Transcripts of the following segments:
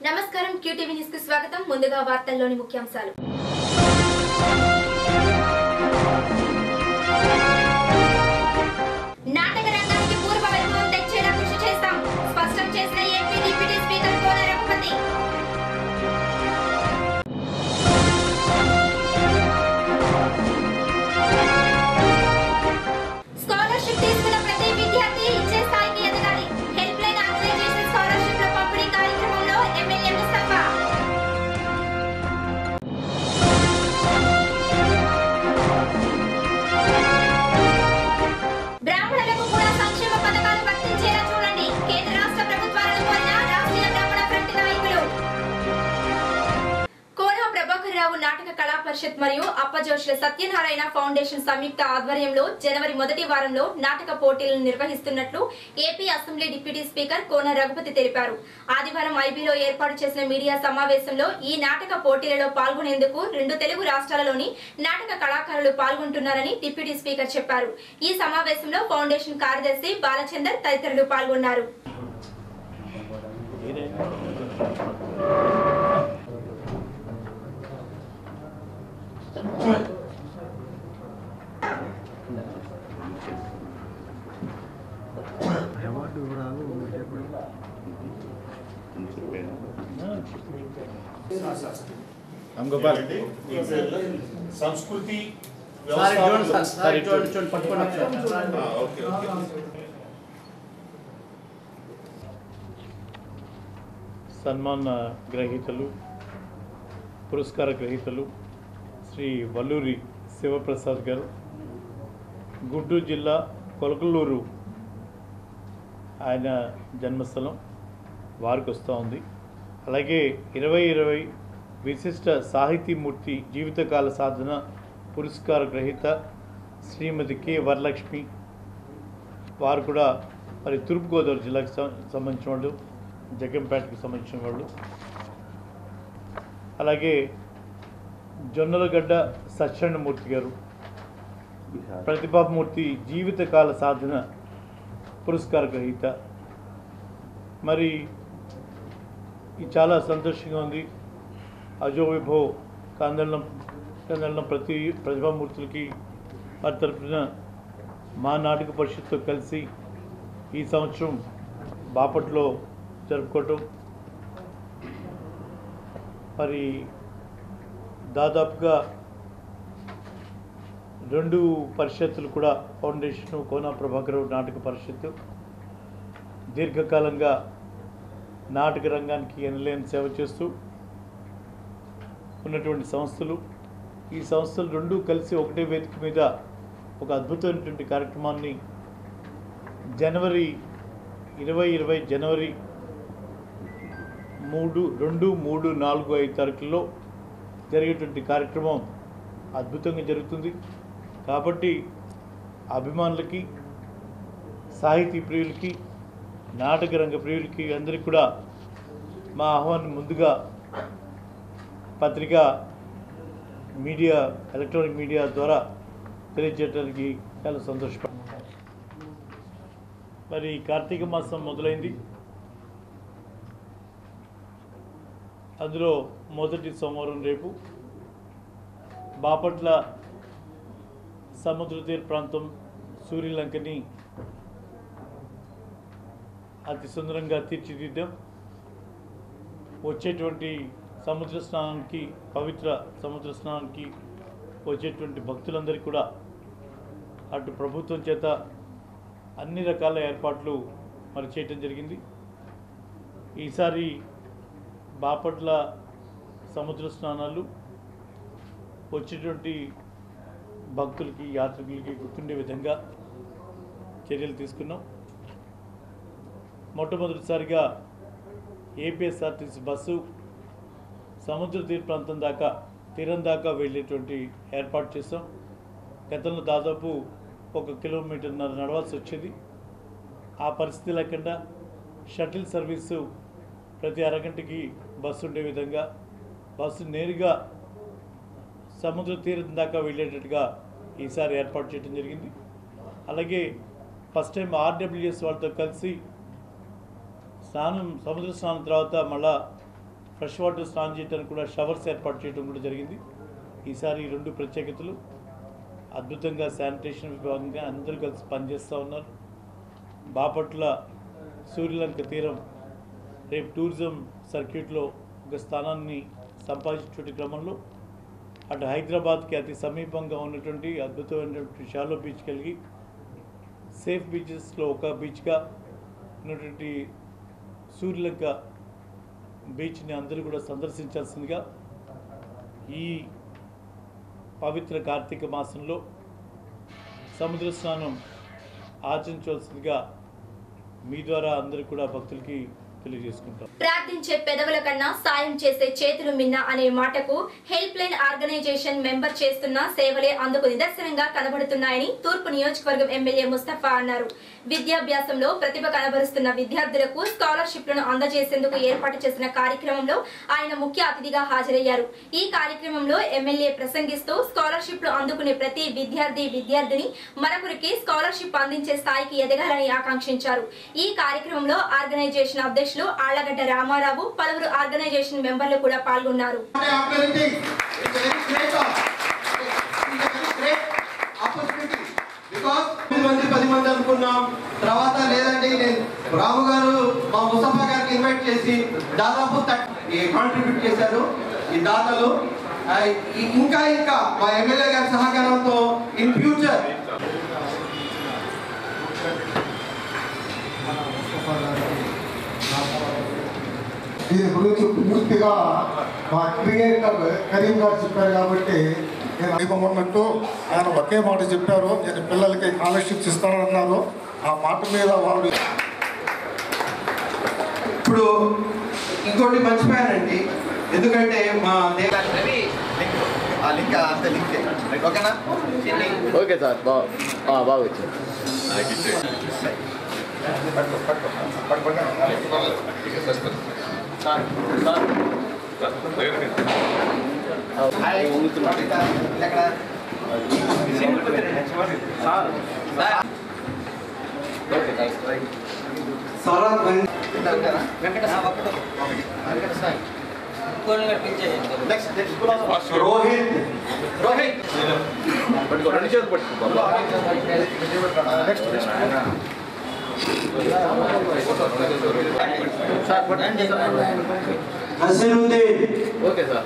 నమస్కారం QTV news కు స్వాగతం ముందుగా వార్తల్లోని ముఖ్యాంశాలు నాటక రంగానికి పూర్వ వైభవం తెచ్చేలా కృషి చేస్తాం స్పష్టం చేసిన AP deputy speaker Kona Raghupathi scholarship తీసుకున్న ప్రతి విద్యార్థి ఇచ్చే స్థాయికి ఎదగాలి హెల్ప్ లైన్ ఆర్గనైజేషన్ స్కాలర్షిప్ల పంపిణీ కార్యక్రమంలో ఎమ్మెల్యే ముస్తఫా బ్రాహ్మణులకు కూడా సంక్షేమ పథకాలు వర్తించేలా చూడండి కేంద్ర రాష్ట్ర ప్రభుత్వాలను కోరిన రాష్ట్రీయ బ్రాహ్మణ ఫ్రంట్ నాయకులు కోన ప్రభాకర్ రావు నాటక కళా పరిషత్ మరియు అప్పజోష్ల సత్యనారాయణ ఫౌండేషన్ సంయుక్త ఆధ్వర్యంలో జనవరి మొదటి వారంలో నాటక పోటీలను నిర్వహిస్తున్నట్లు AP assembly deputy speaker Kona Raghupathi తెలిపారు ఆదివారం ఐబీలో ఏర్పాటు చేసిన మీడియా సమావేశంలో ఈ నాటక పోటీలలో పాల్గొనేందుకు రెండు తెలుగు రాష్ట్రాలలోని నాటక కళాకారులు పాల్గొంటున్నారని డిప్యూటీ స్పీకర్ చెప్పారు ఈ సమావేశంలో ఫౌండేషన్ కార్యదర్శి బాలచందర్ తదితరులు పాల్గొన్నారు అవార్డు వివరాలు చెప్పండి రామ్గోపాల్ సంస్కృతి సార్ ఇటు చూడండి సార్ సార్ సార్ ఇటు చూడండి చూడండి పట్టుకోండి ఒకసారి. ఆ, ఓకే ఓకే సన్మాన గ్రహీతలు పురస్కార గ్రహీతలు శ్రీ వల్లూరి శివప్రసాద్ గారు గుంటూరు జిల్లా కొలకలూరు ఆయన జన్మస్థలం వారికి వస్తూ ఉంది అలాగే ఇరవై ఇరవై విశిష్ట సాహితీమూర్తి జీవితకాల సాధన పురస్కార గ్రహీత శ్రీమతి కె వరలక్ష్మి వారు కూడా మరి తూర్పుగోదావరి జిల్లాకు సం- సంబంధించిన వాళ్ళు జగ్గంపేటకి సంబంధించిన వాళ్ళు అలాగే జొన్నలగడ్డ సత్యనారాయణమూర్తి గారు ప్రతిభామూర్తి జీవితకాల సాధన పురస్కార గ్రహీత మరి ఇది చాలా సంతోషంగా ఉంది అజో విభవ్ కందళ్ళం కందళ్ళం ప్రతి ప్రతిభామూర్తులకి వారి తరఫున మా నాటక పరిషత్తో కలిసి ఈ సంవత్సరం బాపట్లో జరుపుకోవటం మరి దాదాపుగా రెండు పరిషత్తులు కూడా ఫౌండేషన్ కోనా ప్రభాకర్ నాటక పరిషత్తు దీర్ఘకాలంగా నాటక రంగానికి ఎనలేని సేవ చేస్తూ ఉన్నటువంటి సంస్థలు ఈ సంస్థలు రెండు కలిసి ఒకటే వేదిక మీద ఒక అద్భుతమైనటువంటి కార్యక్రమాన్ని జనవరి ఇరవై ఇరవై జనవరి మూడు రెండు మూడు నాలుగు ఐదు తారీఖుల్లో జరిగేటువంటి కార్యక్రమం అద్భుతంగా జరుగుతుంది కాబట్టి అభిమానులకి సాహితీ ప్రియులకి నాటక రంగ ప్రియులకి అందరికీ కూడా మా ఆహ్వానం ముందుగా పత్రిక మీడియా ఎలక్ట్రానిక్ మీడియా ద్వారా తెలియజేయడానికి చాలా సంతోషపడుతున్నాను మరి కార్తీక మాసం మొదలైంది అందులో మొదటి సోమవారం రేపు బాపట్ల సముద్ర తీర ప్రాంతం సూర్యలంకని అతి సుందరంగా తీర్చిదిద్దాం వచ్చేటువంటి సముద్ర స్నానానికి పవిత్ర సముద్ర స్నానానికి వచ్చేటువంటి భక్తులందరికీ కూడా అటు ప్రభుత్వం చేత అన్ని రకాల ఏర్పాట్లు మరి చేయటం జరిగింది ఈసారి బాపట్ల సముద్ర స్నానాలు వచ్చేటువంటి భక్తులకి యాత్రికులకి గుర్తుండే విధంగా చర్యలు తీసుకున్నాం మొట్టమొదటిసారిగా ఏపీఎస్ఆర్టీసీ బస్సు సముద్ర తీర ప్రాంతం దాకా తీరం దాకా వెళ్ళేటువంటి ఏర్పాటు చేసాం గతంలో దాదాపు ఒక కిలోమీటర్న్నర నడవాల్సి వచ్చేది ఆ పరిస్థితి లేకుండా షటిల్ సర్వీసు ప్రతి అరగంటకి బస్సు ఉండే విధంగా బస్సు నేరుగా సముద్ర తీరం దాకా వెళ్ళేటట్టుగా ఈసారి ఏర్పాటు చేయడం జరిగింది అలాగే ఫస్ట్ టైం ఆర్డబ్ల్యూఎస్ వాళ్ళతో కలిసి స్నానం సముద్ర స్నానం తర్వాత మళ్ళా ఫ్రెష్ వాటర్ స్నానం చేయడానికి కూడా షవర్స్ ఏర్పాటు చేయడం కూడా జరిగింది ఈసారి ఈ రెండు ప్రత్యేకతలు అద్భుతంగా శానిటేషన్ విభాగంగా అందరూ కలిసి పనిచేస్తూ ఉన్నారు బాపట్ల సూర్యలంక తీరం రేపు టూరిజం సర్క్యూట్లో ఒక స్థానాన్ని సంపాదించే క్రమంలో అటు హైదరాబాద్కి అతి సమీపంగా ఉన్నటువంటి అద్భుతమైనటువంటి షాలో బీచ్ కలిగి సేఫ్ బీచెస్లో ఒక బీచ్గా ఉన్నటువంటి సూర్యలంక బీచ్ని అందరూ కూడా సందర్శించాల్సిందిగా ఈ పవిత్ర కార్తీక మాసంలో సముద్ర స్నానం ఆచరించవలసిందిగా మీ ద్వారా అందరూ కూడా భక్తులకి తెలియజేసుకుంటాం ప్రార్థించే పెదవుల కన్నా సాయం చేసే చేతులు మిన్న అనే మాటకు హెల్ప్ లైన్ ఆర్గనైజేషన్ మెంబర్ చేస్తున్న సేవలే అందుకు నిదర్శనంగా కనబడుతున్నాయని తూర్పు నియోజకవర్గం ఎమ్మెల్యే ముస్తఫా అన్నారు విద్యాభ్యాసంలో ప్రతిభ కనబరుస్తున్న విద్యార్థులకు స్కాలర్షిప్లను అందజేసేందుకు ఏర్పాటు చేసిన కార్యక్రమంలో ఆయన ముఖ్య అతిథిగా హాజరయ్యారు ఈ కార్యక్రమంలో ఎమ్మెల్యే ప్రసంగిస్తూ స్కాలర్షిప్లు అందుకునే ప్రతి విద్యార్థి విద్యార్థిని మరొకరికి స్కాలర్షిప్ అందించే స్థాయికి ఎదగాలని ఆకాంక్షించారు ఈ కార్యక్రమంలో ఆర్గనైజేషన్ అధ్యక్షులు ఆళ్లగడ్డ రామారావు పలువురు ఆర్గనైజేషన్ మెంబర్లు కూడా పాల్గొన్నారు after anything. It's a very great job. It's a very great opportunity. Because తొమ్మిది మంది పది మంది అనుకున్నాం తర్వాత లేదండి నేను రాము గారు మా ముస్తఫా గారికి ఇన్వైట్ చేసి దాదాపు కాంట్రిబ్యూట్ చేశారు ఈ దాతలు ఆ, ఇ- ఇంకా ఇంకా మా ఎమ్మెల్యే గారి సహకారంతో ఇన్ ఫ్యూచర్ దీని గురించి పూర్తిగా మా క్రియేటర్ కరీం గారు చెప్పారు కాబట్టి నేను ఇవ్వమన్నట్టు ఆయన ఒకే మాట చెప్పారు నేను పిల్లలకి స్కాలర్షిప్స్ ఇస్తానన్నారు ఆ మాట మీద వాళ్ళు ఇప్పుడు ఇంకోటి మర్చిపోయానండి ఎందుకంటే మా దేవ ఆ లింక్ అంతే లింక్ ఓకేనా ఓకే సార్ బాగా బాగా వచ్చింది ఎక్కడ okay Saurabh next next Rohit Rohit పట్టుకో రెండు చేతులు పట్టుకో బాబా నెక్స్ట్ సార్ పట్టుకోండి నసీరుద్దీన్ ఓకే సార్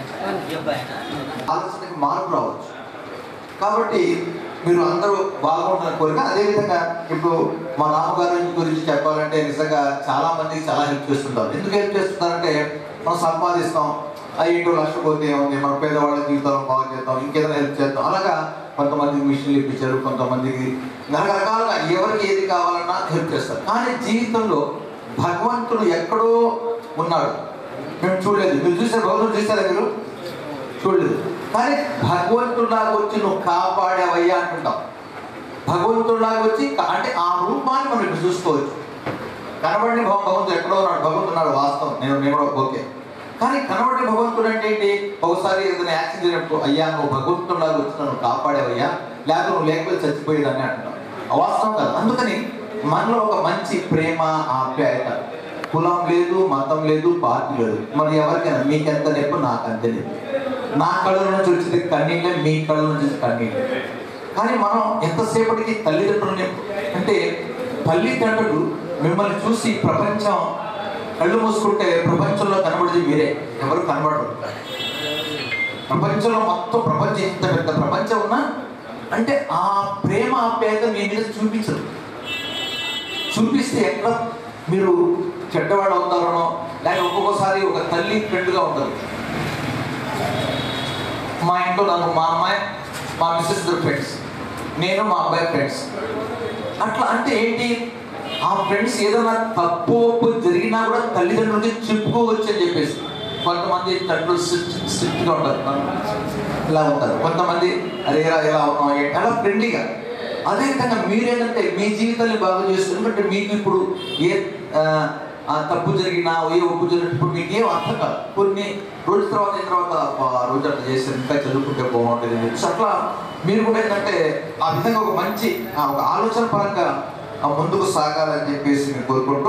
ఆలోచనకి మార్పు రావచ్చు కాబట్టి మీరు అందరూ బాగుంటారని కోరిక అదేవిధంగా ఇప్పుడు మా నాన్నగారి గురించి చెప్పాలంటే నిజంగా చాలా మందికి చాలా హెల్ప్ చేస్తుంటారు ఎందుకు హెల్ప్ చేస్తున్నారంటే మనం సంపాదిస్తాం ఆ ఇంటూ లక్ష పోతే ఏముంది మన పేదవాళ్ళ జీవితాలను బాగు చేద్దాం ఇంకేదైనా హెల్ప్ చేద్దాం అలాగా కొంతమందికి మిషన్లు ఇప్పించారు కొంతమందికి రకరకాలుగా ఎవరికి ఏది కావాలన్నా హెల్ప్ చేస్తారు కానీ జీవితంలో భగవంతుడు ఎక్కడో ఉన్నాడు మేము చూడలేదు మీరు చూసారు భగవంతుడు చూసారా మీరు చూడలేదు కానీ భగవంతుడిలాగా వచ్చి నువ్వు కాపాడావయ్యా అంటుంటాం భగవంతుడిలాగా వచ్చి కా- అంటే ఆ రూపాన్ని మనం ఇప్పుడు చూసుకోవచ్చు కనబడిన భగ- భగవంతుడు ఎక్కడో ఉన్నాడు భగవంతుడు ఉన్నాడు వాస్తవం నేను నేను కూడా ఓకే కానీ కనబడిన భగవంతుడు అంటే ఏంటి ఒకసారి ఏదైనా యాక్సిడెంట్ జరిగినప్పుడు అయ్యా నువ్వు భగవంతుడిలాగా వచ్చి నన్ను కాపాడావయ్యా లేకపోతే నువ్వు లేకపోతే చచ్చిపోయేదని అంటున్నావు వాస్తవం కాదు అందుకని మనలో ఒక మంచి ప్రేమ ఆప్యాయత కులం లేదు మతం లేదు పార్టీ లేదు మరి ఎవరికైనా మీకెంత నొప్పి నాకు అంతే నొప్పి నా కళ్ళ నుంచి వచ్చేది కన్నీళ్ళే మీ కళ్ళ నుంచి వచ్చేది కన్నీళ్ళే కానీ మనం ఎంతసేపటికి తల్లిదండ్రులని అంటే తల్లిదండ్రులు మిమ్మల్ని చూసి ప్రపంచం కళ్ళు మూసుకుంటే ప్రపంచంలో కనబడేది మీరే ఎవరు కనబడరు ప్రపంచంలో మొత్తం ప్రపంచం ఇంత పెద్ద ప్రపంచం ఉన్నా అంటే ఆ ప్రేమ ఆప్యాయత మీ మీద చూపించరు చూపిస్తే ఎక్కడ మీరు చెడ్డవాడు అవుతారనో లేక ఒక్కొక్కసారి ఒక తల్లి ఫ్రెండ్గా ఉంటారు మా ఇంట్లో నాకు మా అమ్మాయి మా మిస్సెస్ ఇద్దరు ఫ్రెండ్స్ నేను మా అబ్బాయి ఫ్రెండ్స్ అట్లా అంటే ఏంటి ఆ ఫ్రెండ్స్ ఏదైనా తప్పు ఒప్పు జరిగినా కూడా తల్లిదండ్రులకి చెప్పుకోవచ్చు అని చెప్పేసి కొంతమంది తండ్రులు స్ట్రిక్ట్గా ఉంటారు ఇలా ఉంటారు కొంతమంది అరే ఇలా ఎలా ఉన్నావు ఏంటి అలా ఫ్రెండ్లీగా అదేవిధంగా మీరేంటంటే మీ జీవితాన్ని బాగు చేస్తుంది ఎందుకంటే మీకు ఇప్పుడు ఏ ఆ, ఆ తప్పు జరిగినా ఏ ఒప్పు జరిగినప్పుడు మీకు ఏం అర్థం కాదు కొన్ని రోజుల తర్వాత అయిన తర్వాత "అబ్బా, ఆ రోజు అట్లా చేస్తే ఇంకా చదువుకుంటే బాగుంటుంది అని చెప్పేసి అట్లా మీరు కూడా ఏంటంటే ఆ విధంగా ఒక మంచి ఆ, ఒక ఆలోచన పరంగా ఆ, ముందుకు సాగాలని చెప్పేసి నేను కోరుకుంటూ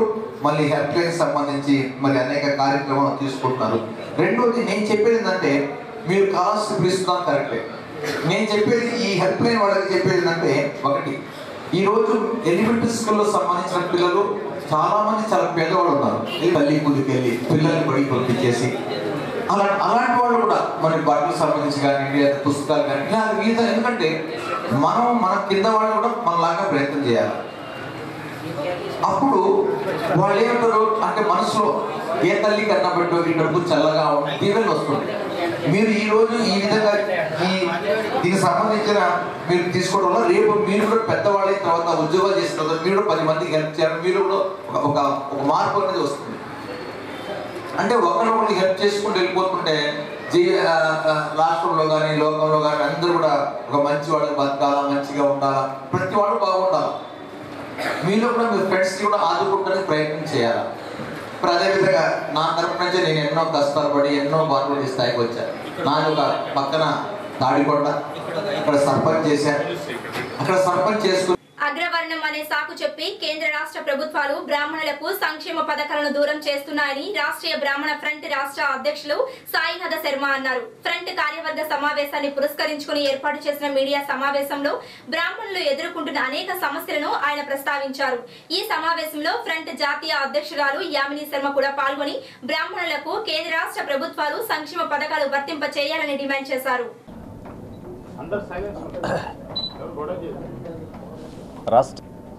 మళ్ళీ హెల్ప్ లైన్ సంబంధించి మరి అనేక కార్యక్రమాలు తీసుకుంటున్నారు రెండోది నేను చెప్పేది ఏంటంటే మీరు కావాల్సి ఇస్తున్నాను కరెక్టే నేను చెప్పేది ఈ హెల్ప్ లైన్ వాళ్ళకి చెప్పేది ఏంటంటే ఒకటి ఈ రోజు ఎలిమెంటరీ స్కూల్లో సంబంధించిన పిల్లలు చాలా మంది చాలా పేదవాళ్ళు ఉన్నారు ఈ తల్లి కూలికి వెళ్ళి పిల్లల్ని బడికి పంపించేసి అలా అలాంటి వాళ్ళు కూడా మన బట్టలకు సంబంధించి కానీ లేదా పుస్తకాలు కానీ ఇలా వివిధ ఎందుకంటే మనం మన కింద వాళ్ళు కూడా మనలాగా ప్రయత్నం చేయాలి అప్పుడు వాళ్ళు ఏమంటారు అంటే మనసులో ఏ తల్లి కన్నా పెట్టో ఈ డబ్బు చల్లగా ఉంటుంది దీవెనలు వస్తుంది మీరు ఈ రోజు ఈ విధంగా ఈ దీనికి సంబంధించిన మీరు తీసుకోవడం వల్ల రేపు మీరు కూడా పెద్దవాళ్ళైన తర్వాత ఉద్యోగాలు చేసిన తర్వాత మీరు కూడా పది మందికి హెల్ప్ చేయాలి మీరు కూడా ఒక- ఒక ఒక మార్పు అనేది వస్తుంది అంటే ఒకరినొకరికి హెల్ప్ చేసుకుంటూ వెళ్ళిపోతుంటే జీ ఆ, ఆ, రాష్ట్రంలో కానీ లోకంలో కానీ అందరూ కూడా ఒక మంచి వాళ్ళకి బతకాలా మంచిగా ఉండాలా ప్రతి వాడు బాగుండాలి మీలో కూడా మీ ఫ్రెండ్స్కి కూడా ఆదుకుంటానికి ప్రయత్నం చేయాలి ఇప్పుడు అదేవిధంగా నా తరపు నుంచి నేను ఎన్నో కష్టాలు పడి ఎన్నో బాధపడి ఈ స్థాయికి వచ్చాను నాది ఒక పక్కన తాడికొండ ఇక్కడ సర్పంచ్ చేశాను అక్కడ సర్పంచ్ చేసుకుని అగ్రవర్ణం అనే సాకు చెప్పి కేంద్ర రాష్ట్ర ప్రభుత్వాలు బ్రాహ్మణులకు సంక్షేమ పథకాలను దూరం చేస్తున్నాయని రాష్ట్రీయ బ్రాహ్మణ ఫ్రంట్ రాష్ట్ర అధ్యక్షులు సాయినాథ శర్మ అన్నారు ఫ్రంట్ కార్యవర్గ సమావేశాన్ని పురస్కరించుకుని ఏర్పాటు చేసిన మీడియా సమావేశంలో బ్రాహ్మణులు ఎదుర్కొంటున్న అనేక సమస్యలను ఆయన ప్రస్తావించారు ఈ సమావేశంలో ఫ్రంట్ జాతీయ అధ్యక్షురాలు యామిని శర్మ కూడా పాల్గొని బ్రాహ్మణులకు కేంద్ర రాష్ట్ర ప్రభుత్వాలు సంక్షేమ పథకాలు వర్తింప చేయాలని డిమాండ్ చేశారు అందరు సైలెన్స్ గొడవ చేయదు రాష్ట్ర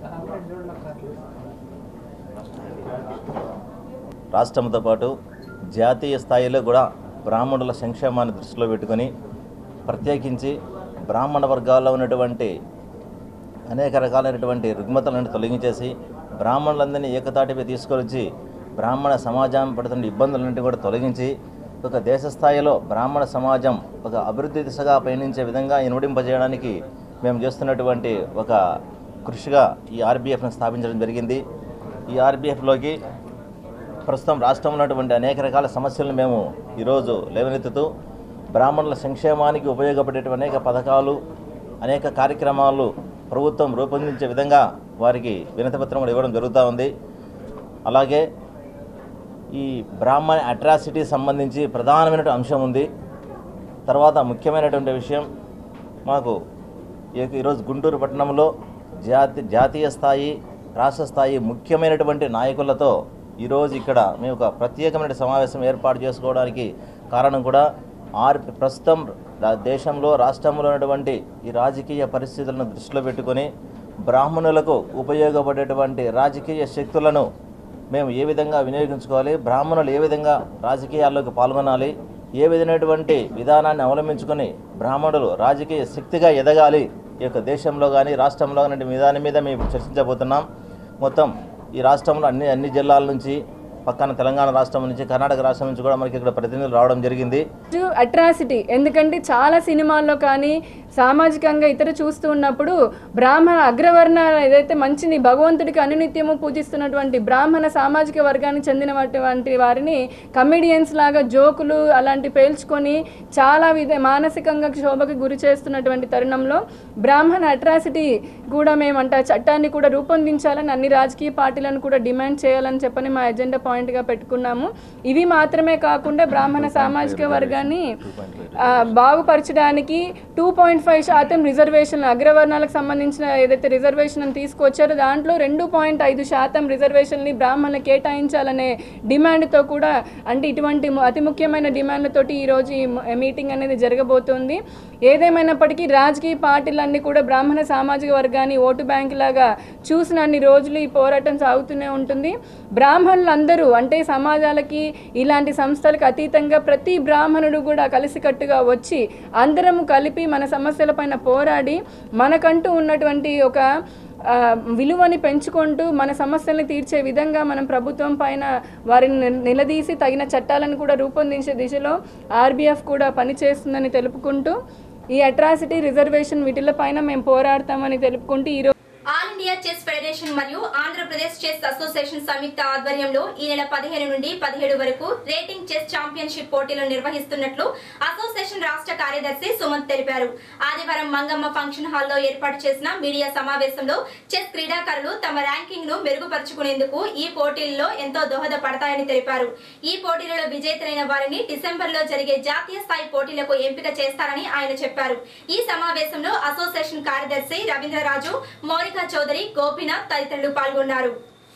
రాష్ట్రంతో పాటు జాతీయ స్థాయిలో కూడా బ్రాహ్మణుల సంక్షేమాన్ని దృష్టిలో పెట్టుకొని ప్రత్యేకించి బ్రాహ్మణ వర్గాల్లో ఉన్నటువంటి అనేక రకాలైనటువంటి రుగ్మతలను తొలగించేసి బ్రాహ్మణులందరినీ ఏకతాటిపై తీసుకొచ్చి బ్రాహ్మణ సమాజం పడుతున్న ఇబ్బందులన్నింటినీ కూడా తొలగించి ఒక దేశ స్థాయిలో బ్రాహ్మణ సమాజం ఒక అభివృద్ధి దిశగా పయనించే విధంగా ఇనుడింపజేయడానికి మేము చేస్తున్నటువంటి ఒక కృషిగా ఈ ఆర్బీఎఫ్ను స్థాపించడం జరిగింది ఈ ఆర్బీఎఫ్లోకి ప్రస్తుతం రాష్ట్రంలో ఉన్నటువంటి అనేక రకాల సమస్యలను మేము ఈరోజు లేవనెత్తుతూ బ్రాహ్మణుల సంక్షేమానికి ఉపయోగపడేటువంటి అనేక పథకాలు అనేక కార్యక్రమాలు ప్రభుత్వం రూపొందించే విధంగా వారికి వినతిపత్రం కూడా ఇవ్వడం జరుగుతూ ఉంది అలాగే ఈ బ్రాహ్మణ అట్రాసిటీ సంబంధించి ప్రధానమైనటువంటి అంశం ఉంది తర్వాత ముఖ్యమైనటువంటి విషయం మాకు ఈ- ఈరోజు గుంటూరు పట్టణంలో జాతి జాతీయ స్థాయి రాష్ట్ర స్థాయి ముఖ్యమైనటువంటి నాయకులతో ఈరోజు ఇక్కడ మేము ఒక ప్రత్యేకమైన సమావేశం ఏర్పాటు చేసుకోవడానికి కారణం కూడా ఆర్ ప్రస్తుతం రా- దేశంలో రాష్ట్రంలో ఉన్నటువంటి ఈ రాజకీయ పరిస్థితులను దృష్టిలో పెట్టుకొని బ్రాహ్మణులకు ఉపయోగపడేటువంటి రాజకీయ శక్తులను మేము ఏ విధంగా వినియోగించుకోవాలి బ్రాహ్మణులు ఏ విధంగా రాజకీయాల్లోకి పాల్గొనాలి ఏ విధమైనటువంటి విధానాన్ని అవలంబించుకొని బ్రాహ్మణులు రాజకీయ శక్తిగా ఎదగాలి ఈ యొక్క దేశంలో కానీ రాష్ట్రంలో కానీ విధానం మీద మేము చర్చించబోతున్నాం మొత్తం ఈ రాష్ట్రంలో అన్ని అన్ని జిల్లాల నుంచి పక్కన తెలంగాణ రాష్ట్రం నుంచి కర్ణాటక రాష్ట్రం నుంచి కూడా మనకి ఇక్కడ ప్రతినిధులు రావడం జరిగింది అట్రాసిటీ ఎందుకంటే చాలా సినిమాల్లో కానీ సామాజికంగా ఇతర చూస్తూ ఉన్నప్పుడు బ్రాహ్మణ అగ్రవర్ణ ఏదైతే మంచిని భగవంతుడికి అనునిత్యము పూజిస్తున్నటువంటి బ్రాహ్మణ సామాజిక వర్గానికి చెందినటువంటి వారిని కమెడియన్స్ లాగా జోకులు అలాంటి పేల్చుకొని చాలా విధ మానసికంగా శోభకు గురి చేస్తున్నటువంటి తరుణంలో బ్రాహ్మణ అట్రాసిటీ కూడా మేమంట చట్టాన్ని కూడా రూపొందించాలని అన్ని రాజకీయ పార్టీలను కూడా డిమాండ్ చేయాలని చెప్పని మా ఎజెండా పాయింట్గా పెట్టుకున్నాము ఇవి మాత్రమే కాకుండా బ్రాహ్మణ సామాజిక వర్గాన్ని ఆ, బాగుపరచడానికి టూ పాయింట్ ఫైవ్ శాతం రిజర్వేషన్ అగ్రవర్ణాలకు సంబంధించిన ఏదైతే రిజర్వేషన్ అని తీసుకొచ్చారో దాంట్లో రెండు పాయింట్ ఐదు శాతం రిజర్వేషన్ని బ్రాహ్మణులకు కేటాయించాలనే డిమాండ్తో కూడా అంటే ఇటువంటి ము- అతి ముఖ్యమైన డిమాండ్లతోటి ఈరోజు ఈ మ- మీటింగ్ అనేది జరగబోతోంది ఏదేమైనప్పటికీ రాజకీయ పార్టీలన్నీ కూడా బ్రాహ్మణ సామాజిక వర్గాన్ని ఓటు బ్యాంక్ లాగా చూసినన్ని రోజులు ఈ పోరాటం సాగుతూనే ఉంటుంది బ్రాహ్మణులందరూ అంటే సమాజాలకి ఇలాంటి సంస్థలకు అతీతంగా ప్రతి బ్రాహ్మణుడు కూడా కలిసికట్టుగా వచ్చి అందరము కలిపి మన సమస్యలపైన పోరాడి మనకంటూ ఉన్నటువంటి ఒక ఆ, విలువని పెంచుకుంటూ మన సమస్యల్ని తీర్చే విధంగా మనం ప్రభుత్వం పైన వారిని నిల- నిలదీసి తగిన చట్టాలను కూడా రూపొందించే దిశలో ఆర్బీఎఫ్ కూడా పనిచేస్తుందని తెలుపుకుంటూ ఈ అట్రాసిటీ రిజర్వేషన్ వీటిల పైన మేము పోరాడతామని తెలుపుకుంటూ ఈరోజు all India India chess federation మరియు ఆంధ్రప్రదేశ్ చెస్ అసోసియేషన్ సంయుక్త ఆధ్వర్యంలో ఈ నెల పదిహేను నుండి పదిహేడు వరకు రేటింగ్ చెస్ ఛాంపియన్షిప్ పోటీలు నిర్వహిస్తున్నట్లు అసోసియేషన్ రాష్ట్ర కార్యదర్శి సుమంత్ తెలిపారు ఆదివారం మంగమ్మ ఫంక్షన్ హాల్లో ఏర్పాటు చేసిన మీడియా సమావేశంలో చెస్ క్రీడాకారులు తమ ర్యాంకింగ్ ను మెరుగుపరుచుకునేందుకు ఈ పోటీల్లో ఎంతో దోహదపడతాయని తెలిపారు ఈ పోటీలలో విజేతలైన వారిని డిసెంబర్ లో జరిగే జాతీయ స్థాయి పోటీలకు ఎంపిక చేస్తారని ఆయన చెప్పారు ఈ సమావేశంలో అసోసియేషన్ కార్యదర్శి రవీంద్రరాజు మౌనికా చౌదరి గోపీనాథ్ తదితరులు పాల్గొన్నారు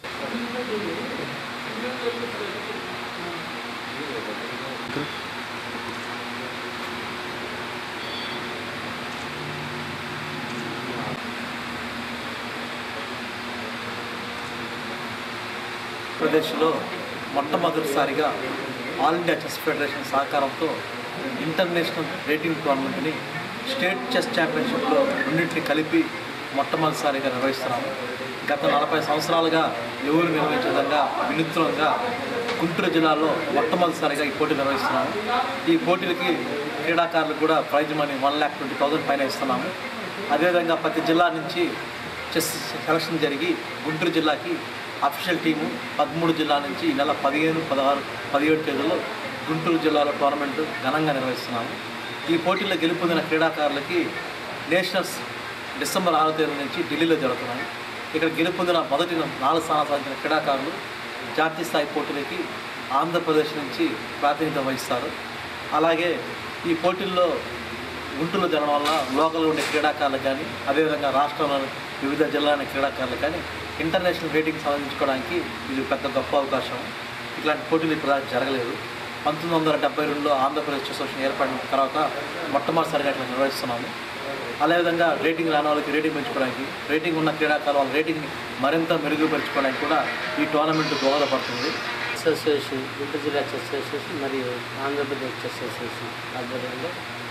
ఆంధ్రప్రదేశ్లో మొట్టమొదటిసారిగా ఆల్ ఇండియా చెస్ ఫెడరేషన్ సహకారంతో ఇంటర్నేషనల్ రేటింగ్ టోర్నమెంట్ని స్టేట్ చెస్ ఛాంపియన్షిప్లో రెండింటిని కలిపి మొట్టమొదటిసారిగా నిర్వహిస్తున్నాము గత నలభై సంవత్సరాలుగా ఎవరు నిర్వహించే విధంగా వినూత్నంగా గుంటూరు జిల్లాలో మొట్టమొదటిసారిగా ఈ పోటీ నిర్వహిస్తున్నాము ఈ పోటీలకి క్రీడాకారులకు కూడా prize money one lakh twenty thousand పైన ఇస్తున్నాము అదేవిధంగా ప్రతి జిల్లా నుంచి చెస్ సెలక్షన్ జరిగి గుంటూరు జిల్లాకి అఫీషియల్ టీము పదమూడు జిల్లా నుంచి ఈ నెల పదిహేను పదహారు పదిహేడు తేదీలో గుంటూరు జిల్లాలో టోర్నమెంట్ ఘనంగా నిర్వహిస్తున్నాము ఈ పోటీలో గెలుపొందిన క్రీడాకారులకి నేషనల్స్ డిసెంబర్ ఆరో తేదీ నుంచి ఢిల్లీలో జరుగుతున్నాయి ఇక్కడ గెలుపొందిన మొదటి నాలుగు స్థానాలు సాధించిన క్రీడాకారులు జాతీయ స్థాయి పోటీలకి ఆంధ్రప్రదేశ్ నుంచి ప్రాతినిధ్యం వహిస్తారు అలాగే ఈ పోటీల్లో గుంటూరులో జరగడం వల్ల లోకల్లో ఉండే క్రీడాకారులకు కానీ అదేవిధంగా రాష్ట్రంలోని వివిధ జిల్లాల క్రీడాకారులకు కానీ ఇంటర్నేషనల్ రేటింగ్ సాధించుకోవడానికి ఇది పెద్ద గొప్ప అవకాశం ఇట్లాంటి పోటీలు ఇప్పుడు దాకా జరగలేదు పంతొమ్మిది వందల డెబ్బై రెండులో ఆంధ్రప్రదేశ్ అసోసియేషన్ ఏర్పడిన తర్వాత మొట్టమొదటిసారిగా ఇట్లా నిర్వహిస్తున్నాము అదేవిధంగా రేటింగ్ రాని వాళ్ళకి రేటింగ్ పెంచుకోవడానికి రేటింగ్ ఉన్న క్రీడాకారులు వాళ్ళ రేటింగ్ని మరింత మెరుగుపరుచుకోవడానికి కూడా ఈ టోర్నమెంట్ దోహదపడుతుంది అసోసియేషన్ గుంటూరు జిల్లా చెస్ అసోసియేషన్ మరియు ఆంధ్రప్రదేశ్ చెస్ అసోసియేషన్ ఆధ్వర్యంలో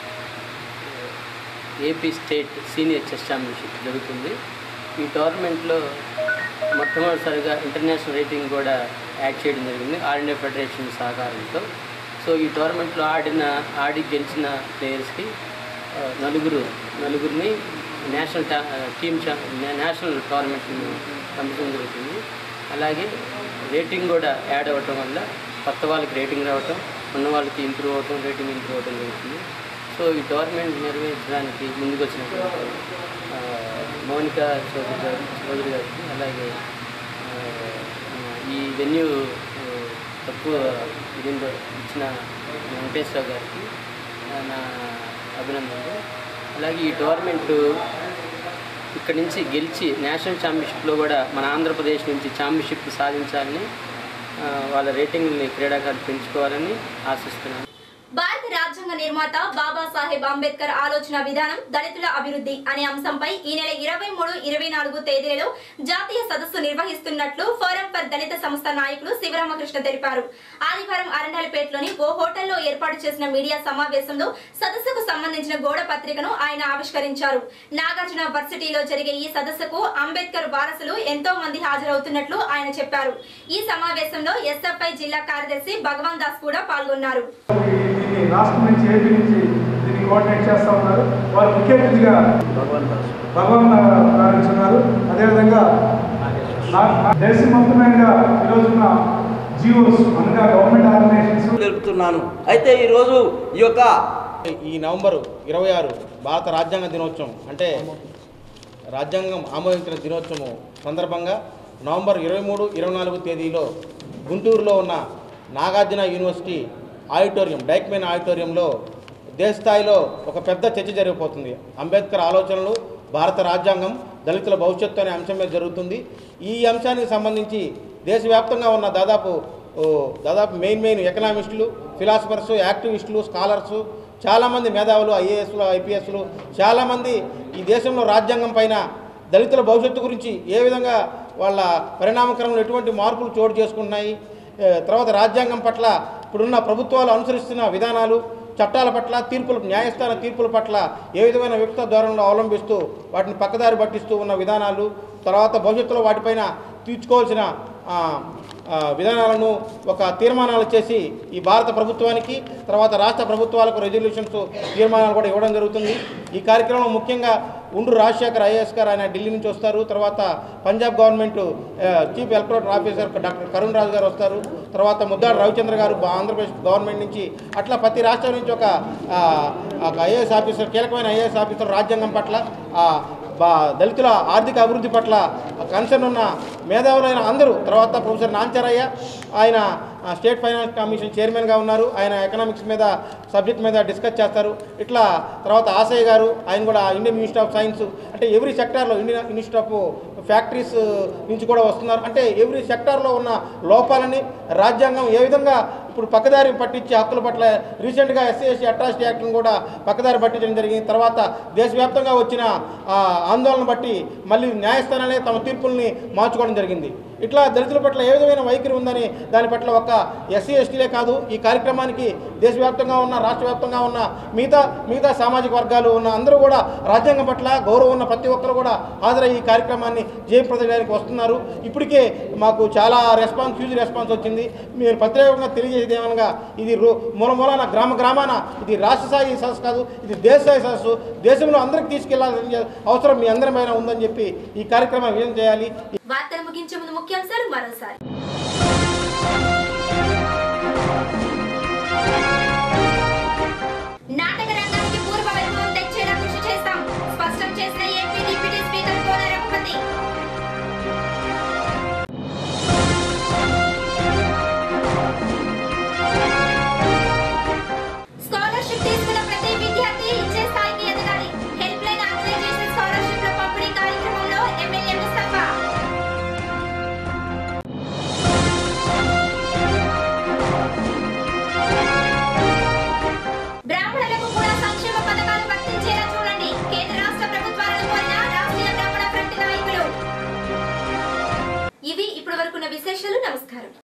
AP state senior chess championship జరుగుతుంది ఈ టోర్నమెంట్లో మొట్టమొదటిసారిగా ఇంటర్నేషనల్ రేటింగ్ కూడా యాడ్ చేయడం జరిగింది ఆల్ ఇండియా ఫెడరేషన్ సహకారంతో సో ఈ టోర్నమెంట్లో ఆడిన ఆడి గెలిచిన ప్లేయర్స్కి ఆ, నలుగురు నలుగురిని నేషనల్ టా టీమ్ చా నేషనల్ టోర్నమెంట్ని పంపించడం జరుగుతుంది అలాగే రేటింగ్ కూడా యాడ్ అవ్వటం వల్ల కొత్త వాళ్ళకి రేటింగ్ రావటం ఉన్న వాళ్ళకి ఇంప్రూవ్ అవ్వటం రేటింగ్ ఇంప్రూవ్ అవ్వటం జరుగుతుంది సో ఈ టోర్నమెంట్ నిర్వహించడానికి ముందుకు వచ్చినటువంటి ఆ, మౌనిక చౌదరి గారు చౌదరి గారికి అలాగే ఆ, ఈ వెన్యూ ఆ, తక్కువ దీంట్లో ఇచ్చిన వెంకటేశ్వర గారికి ఆ, నా అభినందనలు అలాగే ఈ టోర్నమెంట్ ఇక్కడి నుంచి గెలిచి నేషనల్ ఛాంపియన్షిప్లో కూడా మన ఆంధ్రప్రదేశ్ నుంచి ఛాంపియన్షిప్ సాధించాలని ఆ, వాళ్ళ రేటింగ్ని క్రీడాకారులు పెంచుకోవాలని ఆశిస్తున్నాను భారత రాజ్యాంగ నిర్మాత బాబాసాహెబ్ అంబేద్కర్ ఆలోచన విధానం దళితుల అభివృద్ధి అనే అంశంపై ఈ నెల ఇరవై మూడు ఇరవై నాలుగు తేదీలలో జాతీయ సదస్సు నిర్వహిస్తున్నట్లు ఫోరం ఫర్ దళిత సంస్థ నాయకులు శివరామకృష్ణ తెలిపారు ఆదివారం అరండాలపేటలోని ఓ హోటల్లో ఏర్పాటు చేసిన మీడియా సమావేశంలో సదస్సుకు సంబంధించిన గోడ పత్రికను ఆయన ఆవిష్కరించారు నాగార్జున వర్సిటీలో జరిగే ఈ సదస్సుకు అంబేద్కర్ వారసులు ఎంతో మంది హాజరవుతున్నట్లు ఆయన చెప్పారు ఈ సమావేశంలో ఎస్ఎఫ్ఐ జిల్లా కార్యదర్శి భగవాన్ దాస్ కూడా పాల్గొన్నారు దీన్ని రాష్ట్రం నుంచి ఏపీ నుంచి దీన్ని కోఆర్డినేట్ చేస్తూ ఉన్నారు వారు ముఖ్య అతిథిగా భగవాన్ గారు ఉన్నారు అదేవిధంగా నా- దేశం మొత్తం మీద ఈరోజున్న జియోస్ అనగా గవర్నమెంట్ ఆర్గనైజేషన్స్ తెలుపుతున్నాను అయితే ఈరోజు ఈ యొక్క ఈ నవంబర్ ఇరవై ఆరు భారత రాజ్యాంగ దినోత్సవం అంటే రాజ్యాంగం ఆమోదించిన దినోత్సవం సందర్భంగా నవంబర్ ఇరవై మూడు ఇరవై నాలుగు తేదీలో గుంటూరులో ఉన్న నాగార్జున యూనివర్సిటీ ఆడిటోరియం డైక్మెన్ ఆడిటోరియంలో దేశ స్థాయిలో ఒక పెద్ద చర్చ జరిగిపోతుంది అంబేద్కర్ ఆలోచనలు భారత రాజ్యాంగం దళితుల భవిష్యత్తు అనే అంశం మీద జరుగుతుంది ఈ అంశానికి సంబంధించి దేశవ్యాప్తంగా ఉన్న దాదాపు ఓ, దాదాపు మెయిన్ మెయిన్ ఎకనామిస్టులు ఫిలాసఫర్స్ యాక్టివిస్టులు స్కాలర్సు చాలామంది మేధావులు ఐఏఎస్లు ఐపీఎస్లు చాలామంది ఈ దేశంలో రాజ్యాంగం పైన దళితుల భవిష్యత్తు గురించి ఏ విధంగా వాళ్ళ పరిణామక్రమంలో ఎటువంటి మార్పులు చోటు చేసుకుంటున్నాయి ఏ, తర్వాత రాజ్యాంగం పట్ల ఇప్పుడున్న ప్రభుత్వాలు అనుసరిస్తున్న విధానాలు చట్టాల పట్ల తీర్పుల న్యాయస్థాన తీర్పుల పట్ల ఏ విధమైన వికృత ధోరణిలో అవలంబిస్తూ వాటిని పక్కదారి పట్టిస్తూ ఉన్న విధానాలు తర్వాత భవిష్యత్తులో వాటిపైన తీర్చుకోవాల్సిన ఆ, ఆ, విధానాలను ఒక తీర్మానాలు చేసి ఈ భారత ప్రభుత్వానికి తర్వాత రాష్ట్ర ప్రభుత్వాలకు రెజల్యూషన్స్ తీర్మానాలు కూడా ఇవ్వడం జరుగుతుంది ఈ కార్యక్రమం ముఖ్యంగా ఉండ్రు రాజశేఖర్ ఐఏఎస్ గారు ఆయన ఢిల్లీ నుంచి వస్తారు తర్వాత పంజాబ్ గవర్నమెంట్ ఆ, chief electoral officer doctor Karun Raju గారు వస్తారు తర్వాత ముద్దాడు రవిచంద్ర గారు బా- ఆంధ్రప్రదేశ్ గవర్నమెంట్ నుంచి అట్లా ప్రతి రాష్ట్రం నుంచి ఒక ఆ, ఒక ఐఏఎస్ ఆఫీసర్ కీలకమైన ఐఏఎస్ ఆఫీసర్ రాజ్యాంగం పట్ల ఆ, బా దళితుల ఆర్థిక అభివృద్ధి పట్ల కన్సర్న్ ఉన్న మేధావులైన అందరూ తర్వాత ప్రొఫెసర్ నాంచారయ్య ఆయన ఆ, స్టేట్ ఫైనాన్స్ కమిషన్ చైర్మన్గా ఉన్నారు ఆయన ఎకనామిక్స్ మీద సబ్జెక్ట్ మీద డిస్కస్ చేస్తారు ఇట్లా తర్వాత ఆశయ్య గారు ఆయన కూడా ఇండియన్ ఇన్స్టిట్యూట్ ఆఫ్ సైన్స్ అంటే ఎవ్రీ సెక్టార్లో ఇండియన్ ఇన్స్టిట్యూట్ ఆఫ్ ఫ్యాక్టరీస్ నుంచి కూడా వస్తున్నారు అంటే ఎవ్రీ సెక్టార్లో ఉన్న లోపాలని రాజ్యాంగం ఏ విధంగా ఇప్పుడు పక్కదారి పట్టించే హక్కుల పట్ల రీసెంట్గా ఎస్సీ ఎస్సీ అట్రాసిటీ యాక్ట్ను కూడా పక్కదారి పట్టించడం జరిగింది తర్వాత దేశవ్యాప్తంగా వచ్చిన ఆ, ఆందోళన బట్టి మళ్ళీ న్యాయస్థానాలే తమ తీర్పుల్ని మార్చుకోవడం జరిగింది ఇట్లా దళితుల పట్ల ఏ విధమైన వైఖరి ఉందని దాని పట్ల ఒక ఎస్సీ ఎస్టీలే కాదు ఈ కార్యక్రమానికి దేశవ్యాప్తంగా ఉన్న రాష్ట్ర వ్యాప్తంగా ఉన్న మిగతా మిగతా సామాజిక వర్గాలు ఉన్న అందరూ కూడా రాజ్యాంగం పట్ల గౌరవం ఉన్న ప్రతి ఒక్కరు కూడా హాజరై ఈ కార్యక్రమాన్ని జయప్రదడానికి వస్తున్నారు ఇప్పటికే మాకు చాలా రెస్పాన్స్ హ్యూజ్ రెస్పాన్స్ వచ్చింది మీరు ప్రత్యేకంగా తెలియజేసేది ఏమనగా ఇది రో మూల మూలాన గ్రామ గ్రామాన ఇది రాష్ట్ర స్థాయి సదస్సు కాదు ఇది దేశ స్థాయి సదస్సు దేశంలో అందరికి తీసుకెళ్లాల్సిన అవసరం మీ అందరి పైన ఉందని చెప్పి ఈ కార్యక్రమం విజయం చేయాలి వార్తలు ముగించే ముందు ముఖ్యాంశాలు మరోసారి నాటక రంగానికి పూర్వ వైభవం తెచ్చేలా కృషి చేస్తాం స్పష్టం చేసిన AP deputy speaker Kona Raghupathi scholarship తీసుకున్న ప్రతి విద్యార్థి ఇచ్చే స్థాయికి ఎదగాలి హెల్ప్ లైన్ ఆర్గనైజేషన్ స్కాలర్షిప్ల పంపిణీ కార్యక్రమంలో ఎమ్మెల్యే ముస్తఫా బ్రాహ్మణులకు కూడా సంక్షేమ పథకాలు వర్తించేలా చూడండి కేంద్ర రాష్ట్ర ప్రభుత్వాలను కోరిన రాష్ట్రీయ బ్రాహ్మణ ఫ్రంట్ నాయకులు ఇవి ఇప్పటి వరకున్న విశేషాలు నమస్కారం